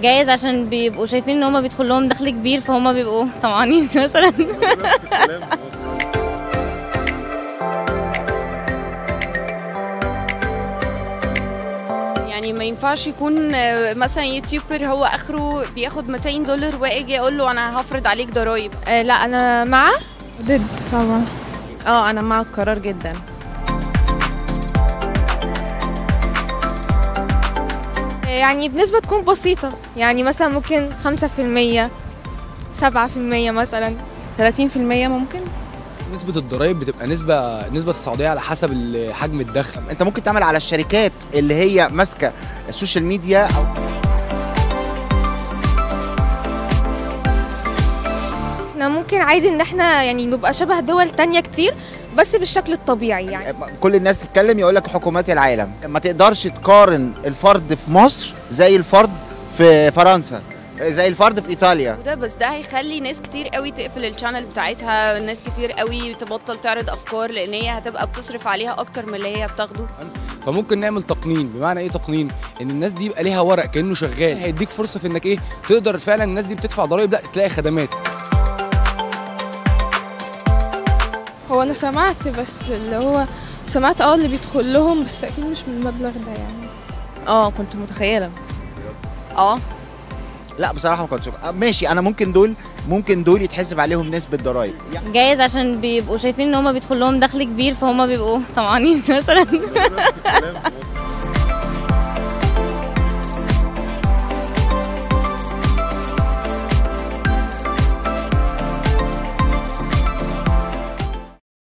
جايز عشان بيبقوا شايفين ان هما بيدخل لهم دخل كبير فهم بيبقوا طمعانين مثلا يعني ما ينفعش يكون آه، مثلا يوتيوبر هو اخره بياخد 200 دولار واجي اقول له انا هفرض عليك ضرايب آه، لا انا مع ضد طبعا اه انا مع القرار جدا آه، يعني بنسبة تكون بسيطة يعني مثلا ممكن خمسة في المية سبعة في المية مثلا 30% ممكن نسبة الضرايب بتبقى نسبة نسبة تصاعدية على حسب ال- حجم الدخل انت ممكن تعمل على الشركات اللي هي ماسكه السوشيال ميديا او احنا ممكن عادي ان احنا يعني نبقى شبه دول تانية كتير بس بالشكل الطبيعي يعني كل الناس تتكلم يقول لك حكومات العالم ما تقدرش تقارن الفرد في مصر زي الفرد في فرنسا زي الفرد في ايطاليا وده بس ده هيخلي ناس كتير قوي تقفل الشانل بتاعتها ناس كتير قوي تبطل تعرض افكار لان هي هتبقى بتصرف عليها اكتر من اللي هي بتاخده فممكن نعمل تقنين بمعنى ايه تقنين ان الناس دي يبقى ليها ورق كانه شغال هيديك فرصه في انك ايه تقدر فعلا الناس دي بتدفع ضرايب لا تلاقي خدمات هو انا سمعت بس اللي هو سمعت اه اللي بيدخل لهم بس اكيد مش من المبلغ ده يعني اه كنت متخيله اه لا بصراحه ما كنتش آه، ماشي انا ممكن دول ممكن دول يتحسب عليهم نسبه ضرائب يعني جايز عشان بيبقوا شايفين ان هما بيدخل لهم دخل كبير فهم بيبقوا طمعانين مثلا